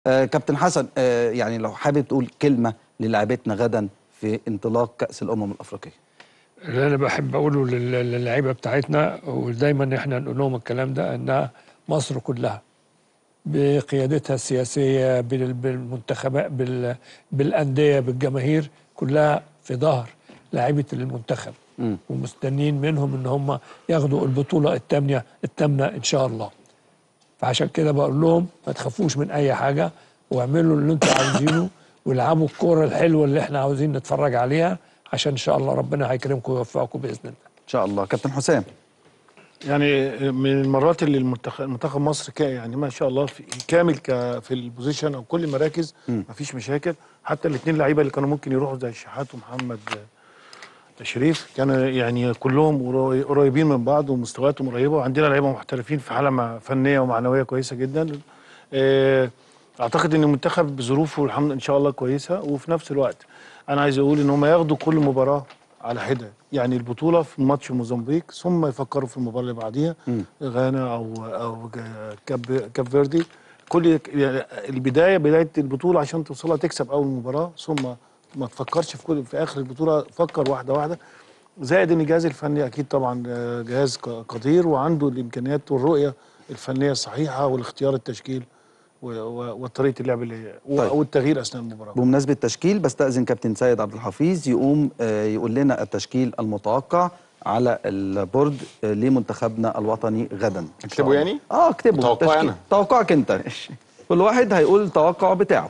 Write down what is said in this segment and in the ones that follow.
آه كابتن حسن آه يعني لو حابب تقول كلمه للاعبتنا غدا في انطلاق كاس الامم الافريقيه اللي انا بحب اقوله لل- للعيبه بتاعتنا ودايما احنا نقول لهم الكلام ده انها مصر كلها بقيادتها السياسيه بال- بالمنتخبات بال- بالانديه بالجماهير كلها في ظهر لاعيبه المنتخب مم. ومستنيين منهم ان هم ياخدوا البطوله الثامنه الثامنه ان شاء الله فعشان كده بقول لهم ما تخافوش من اي حاجه واعملوا اللي انتوا عاوزينه والعبوا الكوره الحلوه اللي احنا عاوزين نتفرج عليها عشان ان شاء الله ربنا هيكرمكم ويوفقكم باذن الله ان شاء الله كابتن حسام يعني من المرات اللي المنتخب منتخب مصر كا يعني ما شاء الله في كامل ك في البوزيشن او كل المراكز ما فيش مشاكل حتى الاثنين لعيبه اللي كانوا ممكن يروحوا زي الشحات ومحمد آه، شريف كانوا يعني كلهم قري- قريبين من بعض ومستوياتهم قريبه وعندنا لعيبه محترفين في حاله مع- فنيه ومعنويه كويسه جدا آه، اعتقد ان المنتخب بظروفه الحمد ان شاء الله كويسه وفي نفس الوقت انا عايز اقول ان هم ياخدوا كل مباراه على حده يعني البطوله في ماتش موزمبيق ثم يفكروا في المباراه اللي بعديها غانا او او ج- كاب كاب فيردي كل يعني البدايه بدايه البطوله عشان توصلها تكسب اول مباراه ثم ما تفكرش في كل في اخر البطوله فكر واحده واحده زائد ان الجهاز الفني اكيد طبعا آه، جهاز ق- قدير وعنده الامكانيات والرؤيه الفنيه الصحيحه والاختيار التشكيل و- و- وطريقه اللعب اللي و- طيب. والتغيير اثناء المباراه بمناسبه التشكيل بستاذن كابتن سيد عبد الحفيظ يقوم آه يقول لنا التشكيل المتوقع على البورد آه لمنتخبنا الوطني غدا إن شاء اكتبه الله. يعني؟ اه اكتبه توقعي التشكيل. أنا؟ توقعك انت كل واحد هيقول التوقع بتاعه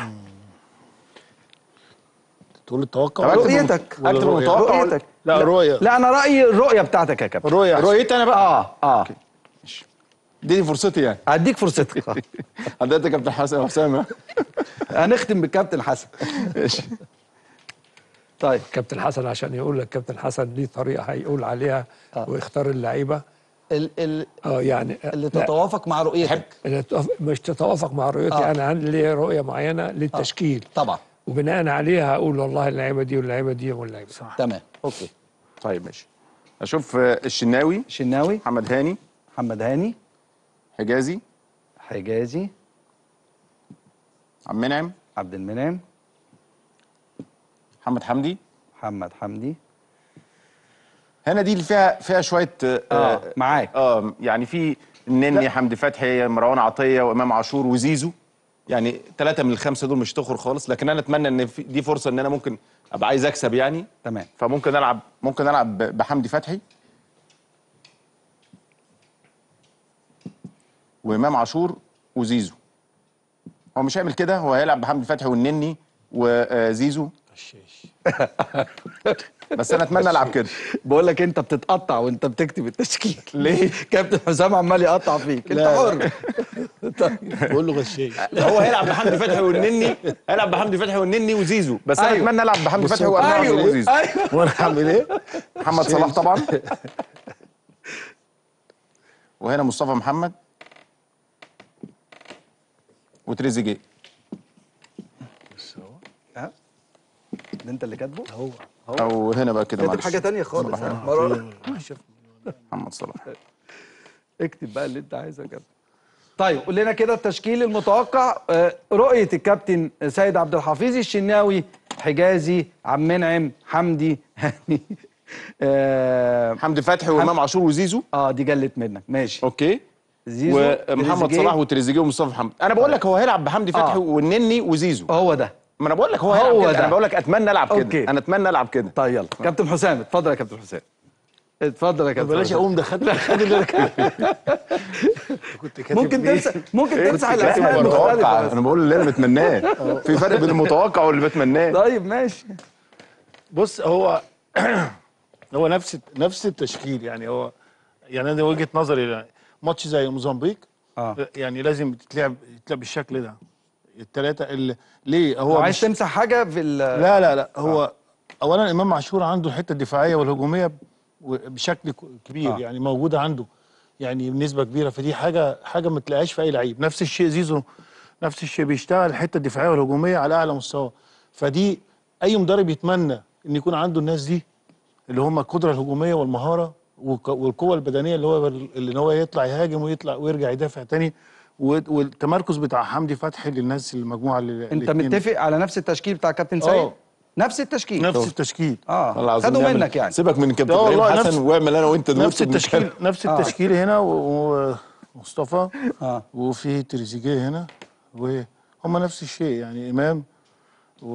تقول التوقع طب ولا أكتب رؤيتك ولا أكتب الرؤية؟ المتوقع ولا- رؤيتك لا رؤيه لا انا رايي الرؤيه بتاعتك يا كابتن رؤيه أحسن. رؤيتي انا بقى اه اه اديني فرصتي يعني هديك فرصتك آه. حضرتك يا كابتن حسن حسام هنختم بالكابتن حسن ماشي طيب كابتن حسن عشان يقول لك كابتن حسن ليه طريقه هيقول عليها آه. ويختار اللعيبه ال ال اه يعني اللي لا، تتوافق مع رؤيتك اللي تتوافق- مش تتوافق مع رؤيتي آه. انا عندي ليا رؤيه معينه للتشكيل طبعا وبناء عليها هقول والله اللعيبه دي واللعيبه دي واللعيبه دي تمام اوكي طيب ماشي اشوف آه، الشناوي شناوي محمد هاني محمد هاني حجازي حجازي عم منعم عبد المنعم محمد حمدي محمد حمدي هنا دي اللي فيها فيها شويه آه، اه معاك اه يعني في النني حمدي فتحي مروان عطيه وامام عاشور وزيزو يعني ثلاثه من الخمسه دول مش تخر خالص لكن انا اتمنى ان في دي فرصه ان انا ممكن ابقى عايز اكسب يعني تمام فممكن العب ممكن العب ب- بحمدي فتحي وامام عاشور وزيزو هو مش هيعمل كده هو هيلعب بحمدي فتحي والنني وزيزو بس انا اتمنى العب كده بقول لك انت بتتقطع وانت بتكتب التشكيل ليه؟ كابتن حسام عمال يقطع فيك انت حر بقول له غشاش هو هيلعب بحمدي فتحي والنني هيلعب بحمدي فتحي والنني وزيزو بس انا أيوه. اتمنى العب بحمدي فتحي وامام عاشور ايوه وزيزو ايوه وانا هعمل ايه؟ محمد صلاح طبعا وهنا مصطفى محمد وتريزيجيه ها؟ ده انت اللي كاتبه هو او هنا بقى كده كاتب معلش حاجه تانية خالص صلاح. ها؟ مرة- محمد صلاح اكتب بقى اللي انت عايزه يا كابتن طيب قول لنا كده التشكيل المتوقع آه، رؤيه الكابتن سيد عبد الحفيظ الشناوي حجازي عبد المنعم حمدي هاني آه, حمدي فتحي وامام عاشور وزيزو اه دي جلت منك ماشي اوكي زيزو ومحمد تريزيجيه. صلاح وتريزيجيه ومصطفى محمد انا بقول لك هو هيلعب بحمدي فتحي آه. والنني وزيزو هو ده ما انا بقول لك هو هو هيلعب كده ده. انا بقول لك اتمنى العب كده أوكي. انا اتمنى العب كده طيب يلا كابتن حسام اتفضل يا كابتن حسام اتفضل يا كابتن بلاش حسام. اقوم ده خد خد اللي انا كاتبه. كنت كاتب ممكن إيه؟ تمسح ممكن تمسح كاتب الاسماء المختلفه المتوقع بس انا بقول اللي انا بتمناه في فرق بين المتوقع واللي بتمناه طيب ماشي بص هو هو نفس نفس التشكيل يعني هو يعني انا وجهه نظري يعني ماتش زي موزمبيق اه يعني لازم تتلعب تتلعب بالشكل ده الثلاثه اللي ليه هو هو عايز مش تمسح حاجه في ال لا لا لا هو اولا امام عاشور عنده الحته الدفاعيه والهجوميه ب- بشكل ك- كبير آه. يعني موجوده عنده يعني بنسبه كبيره فدي حاجه حاجه ما تلاقيهاش في اي لعيب نفس الشيء زيزو نفس الشيء بيشتغل الحته الدفاعيه والهجوميه على اعلى مستوى فدي اي مدرب يتمنى ان يكون عنده الناس دي اللي هم القدره الهجوميه والمهاره والق- والقوه البدنيه اللي هو اللي هو يطلع يهاجم ويطلع ويرجع يدافع تاني و- والتمركز بتاع حمدي فتحي للناس المجموعه اللي انت متفق على نفس التشكيل بتاع كابتن سيد آه. نفس التشكيل نفس التشكيل اه والله العظيم خدوا نعمل- منك يعني سيبك من كابتن لا ابراهيم والله نفس- حسن واعمل انا وانت دلوقتي نفس التشكيل بنتكلم. نفس التشكيل هنا و- ومصطفى اه وفي تريزيجيه هنا وهم نفس الشيء يعني امام و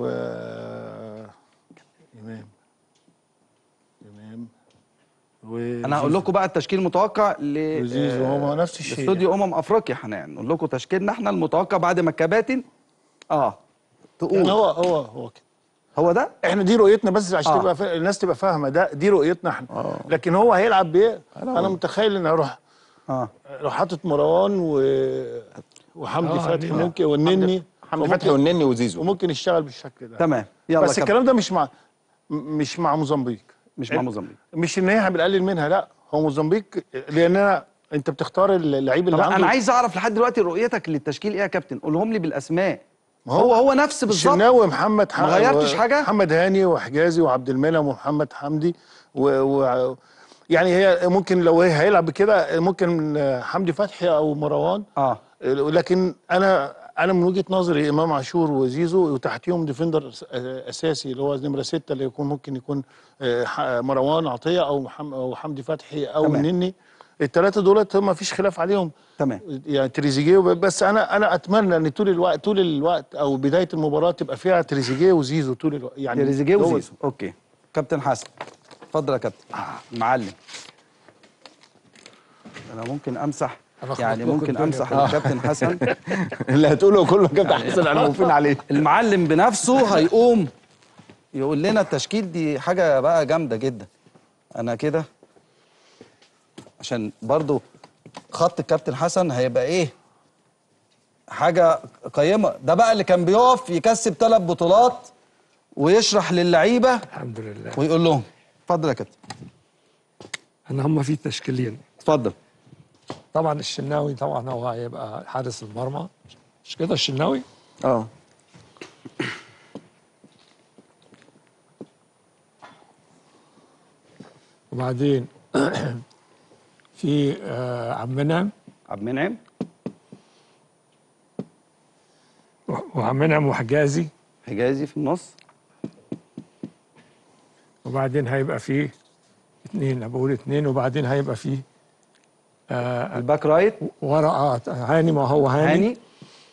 امام امام و انا هقول لكم بقى التشكيل المتوقع ل وزيزو آه، هو نفس الشيء استوديو امم افريقيا حنان نقول لكم تشكيلنا احنا المتوقع بعد ما الكباتن اه تقول يعني هو هو هو كده هو ده احنا دي رؤيتنا بس عشان آه. تبقى فا... الناس تبقى فاهمه ده دي رؤيتنا احنا لكن هو هيلعب بايه انا متخيل ان اروح اه لو حاطط مروان و... وحمدي آه، فتحي نني. ممكن والنني حمدي فتحي وممكن- والنني وزيزو وممكن يشتغل بالشكل ده تمام يلا بس كابتن. الكلام ده مش مع م- مش مع موزمبيق مش مع موزمبيق مش ان هي بنقلل منها لا هو موزمبيق لان أنا انت بتختار اللعيب طب اللي عنده انا عايز اعرف لحد دلوقتي رؤيتك للتشكيل ايه يا كابتن قولهم لي بالاسماء ما هو هو نفس بالظبط الشناوي محمد ح... ما غيرتش حاجة؟ محمد هاني وحجازي وعبد المنعم ومحمد حمدي و... و... يعني هي ممكن لو هي هيلعب بكده ممكن حمدي فتحي او مروان اه لكن انا انا من وجهه نظري امام عاشور وزيزو وتحتيهم ديفندر أس- اساسي اللي هو نمره سته اللي يكون ممكن يكون آه، ح- مروان عطيه او محمد او حمدي فتحي او تمام. النني الثلاثه دولت ما فيش خلاف عليهم تمام يعني تريزيجيه وب- بس انا انا اتمنى ان طول الوقت طول الوقت او بدايه المباراه تبقى فيها تريزيجيه وزيزو طول الوقت يعني تريزيجيه هو- وزيزو اوكي كابتن حسن اتفضل يا كابتن معلم انا ممكن امسح أنا خبطت يعني لكم ممكن الدنيا امسح كلها. الكابتن حسن اللي هتقوله كله كابتن حسن احنا موافقين عليه المعلم بنفسه هيقوم يقول لنا التشكيل دي حاجه بقى جامده جدا انا كده عشان برضو خط الكابتن حسن هيبقى ايه حاجه قيمه ده بقى اللي كان بيقف يكسب ثلاث بطولات ويشرح للعيبه الحمد لله ويقول لهم اتفضل يا كابتن ان هم في تشكيلين اتفضل طبعا الشناوي طبعا هو هيبقى حارس المرمى مش كده الشناوي اه وبعدين في آه، عبد المنعم عبد المنعم وعبد المنعم وحجازي حجازي في النص وبعدين هيبقى فيه اثنين أنا بقول اثنين وبعدين هيبقى فيه آه الباك رايت ورا آه هاني ما هو هاني, هاني. هاني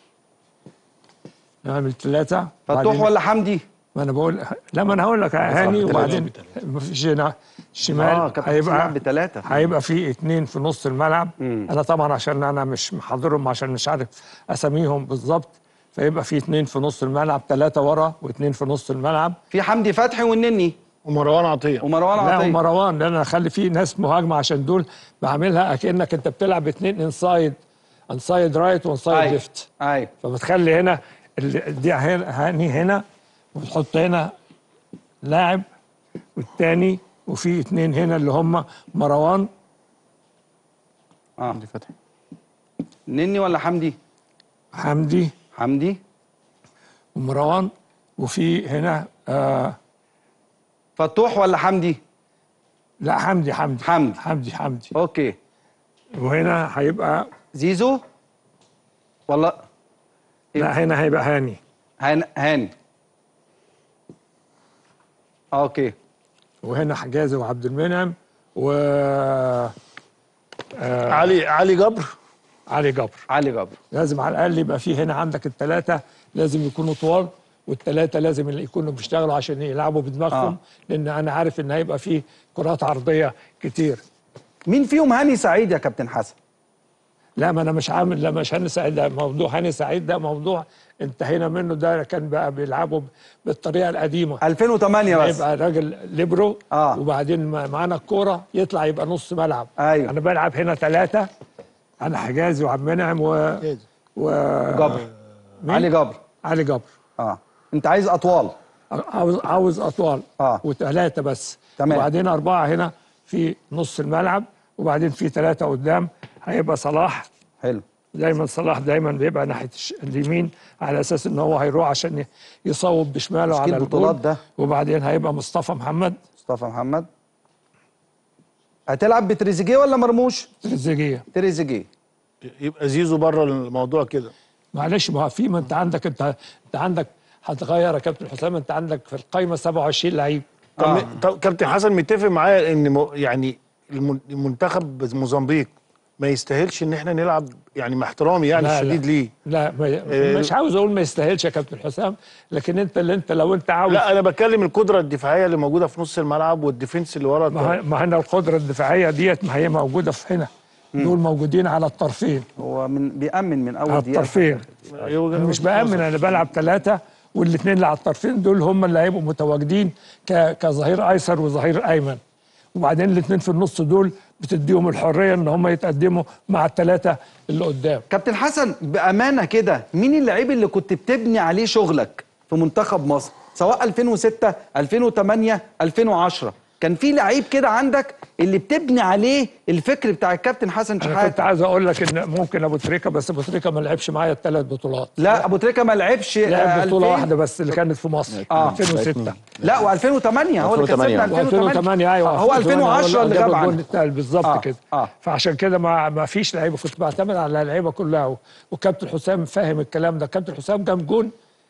نعمل ثلاثة فتوح ولا حمدي ما انا بقول لا ما انا هقول لك هاني وبعدين ما فيش هنا شمال اه كابتن حسن لعب بثلاثه هيبقى في اتنين في نص الملعب مم. انا طبعا عشان انا مش محضرهم عشان مش عارف اساميهم بالظبط فيبقى في اتنين في نص الملعب ثلاثة ورا واتنين في نص الملعب في حمدي فتحي والنني ومروان عطيه ومروان لا عطيه ومروان لان انا اخلي فيه ناس مهاجمه عشان دول بعملها اكنك انت بتلعب اتنين انسايد انسايد رايت وانسايد أيوة. ليفت ايوه فبتخلي هنا ال- دي هنا- هاني هنا وتحط هنا لاعب والتاني وفي اتنين هنا اللي هم مروان اه حمدي فتحي نني ولا حمدي حمدي حمدي ومروان وفي هنا آه فتوح ولا حمدي لا حمدي حمدي حمدي. حمدي حمدي اوكي وهنا هيبقى زيزو ولا لا هنا هيبقى هاني هان هاني اوكي وهنا حجازي وعبد المنعم و علي علي جبر علي جبر علي جبر لازم على الاقل يبقى في هنا عندك الثلاثه لازم يكونوا طوال والثلاثه لازم اللي يكونوا بيشتغلوا عشان يلعبوا بدماغهم آه. لان انا عارف ان هيبقى في كرات عرضيه كتير مين فيهم هاني سعيد يا كابتن حسن لا ما انا مش عامل لا مش هاني سعيد ده موضوع هاني سعيد ده موضوع انتهينا منه ده كان بقى بيلعبوا بالطريقه القديمه 2008 بس يبقى راجل ليبرو آه. وبعدين ما- معانا الكوره يطلع يبقى نص ملعب أيوة. انا بلعب هنا ثلاثه انا حجازي وعبد المنعم و و جبر مين؟ علي جبر علي جبر اه انت عايز اطوال عاوز عاوز اطوال آه. وثلاثه بس تمام. وبعدين اربعه هنا في نص الملعب وبعدين في ثلاثه قدام هيبقى صلاح حلو دايما صلاح دايما بيبقى ناحيه الش- اليمين على اساس ان هو هيروح عشان ي- يصوب بشماله تشكيل على بطولات الجول ده. وبعدين هيبقى مصطفى محمد مصطفى محمد هتلعب بتريزيجيه ولا مرموش تريزيجيه تريزيجيه يبقى زيزو بره الموضوع كده معلش ما هو في ما انت عندك انت انت عندك هتغير يا كابتن حسام انت عندك في القايمه 27 لعيب طب, آه. طب كابتن حسن متفق معايا ان م... يعني المن- المنتخب موزمبيق ما يستاهلش ان احنا نلعب يعني مع احترامي يعني لا، الشديد لا. ليه لا ما إيه. مش عاوز اقول ما يستاهلش يا كابتن حسام لكن انت اللي انت لو انت عاوز لا انا بتكلم القدره الدفاعيه اللي موجوده في نص الملعب والديفنس اللي ورا ما هي- ما هنا القدره الدفاعيه ديت ما هي موجوده في هنا دول موجودين على الطرفين هو من بيأمن من اول على دقيقه الطرفين أيوة، انا مش بامن انا بلعب ثلاثه والاثنين اللي على الطرفين دول هم اللي هيبقوا متواجدين ك- كظهير ايسر وظهير ايمن وبعدين الاثنين في النص دول بتديهم الحريه ان هم يتقدموا مع الثلاثه اللي قدام كابتن حسن بامانه كده مين اللعيب اللي كنت بتبني عليه شغلك في منتخب مصر سواء 2006 2008 2010 كان في لعيب كده عندك اللي بتبني عليه الفكر بتاع الكابتن حسن انا كنت شحاته عايز اقول لك ان ممكن ابو تريكه بس ابو تريكه ما لعبش معايا الثلاث بطولات لا ابو تريكه ما لعبش آه، لعب بطوله 2000. واحده بس اللي كانت في مصر آه. 2006 لا و2008 هو اللي 2008. كسبنا 2008 ايوه هو 2010 اللي جاب الجول عنه التالت بالظبط آه، كده آه. فعشان كده ما ما فيش لعيبه كنت بعتمد على اللعيبه كلها و- وكابتن حسام فاهم الكلام ده كابتن حسام جاب جون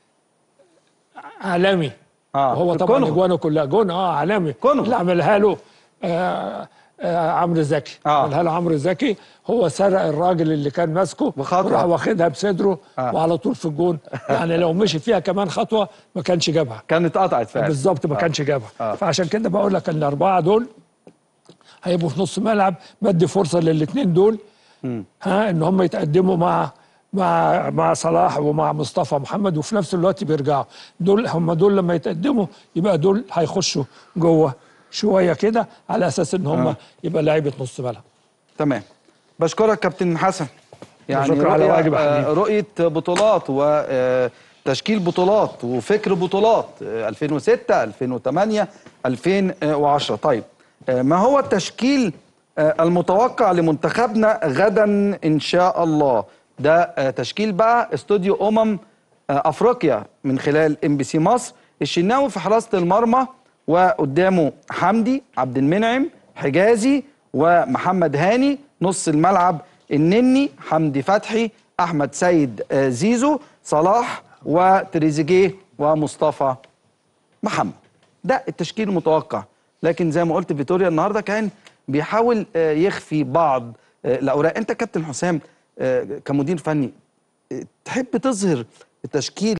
عالمي آه، وهو في طبعا الكونغو. اجوانه كلها جون اه عالمي كونغو. اللي عملها له آه آه عمرو زكي آه. عملها له عمرو زكي هو سرق الراجل اللي كان ماسكه بخطوة. وراح واخدها بصدره آه. وعلى طول في الجون يعني لو مشي فيها كمان خطوه ما كانش جابها كانت قطعت فعلا بالظبط ما كانش جابها آه. فعشان كده بقول لك ان الاربعه دول هيبقوا في نص ملعب بدي فرصه للاثنين دول ها ان هم يتقدموا مع مع مع صلاح ومع مصطفى محمد وفي نفس الوقت بيرجعوا دول هم دول لما يتقدموا يبقى دول هيخشوا جوه شويه كده على اساس ان هم يبقى لعيبه نص ملعب تمام بشكرك كابتن حسن يعني شكرا على رؤية- واجب يا آه، حبيبي. رؤية بطولات وتشكيل بطولات وفكر بطولات آه، 2006 2008 2010 طيب آه، ما هو التشكيل آه، المتوقع لمنتخبنا غدا ان شاء الله ده آه، تشكيل بقى استوديو امم آه، افريقيا من خلال ام بي سي مصر الشناوي في حراسه المرمى وقدامه حمدي عبد المنعم حجازي ومحمد هاني نص الملعب النني حمدي فتحي احمد سيد آه، زيزو صلاح وتريزيجيه ومصطفى محمد ده التشكيل المتوقع لكن زي ما قلت فيتوريا النهارده كان بيحاول آه، يخفي بعض آه، الاوراق انت كابتن حسام آه، كمدير فني آه، تحب تظهر التشكيل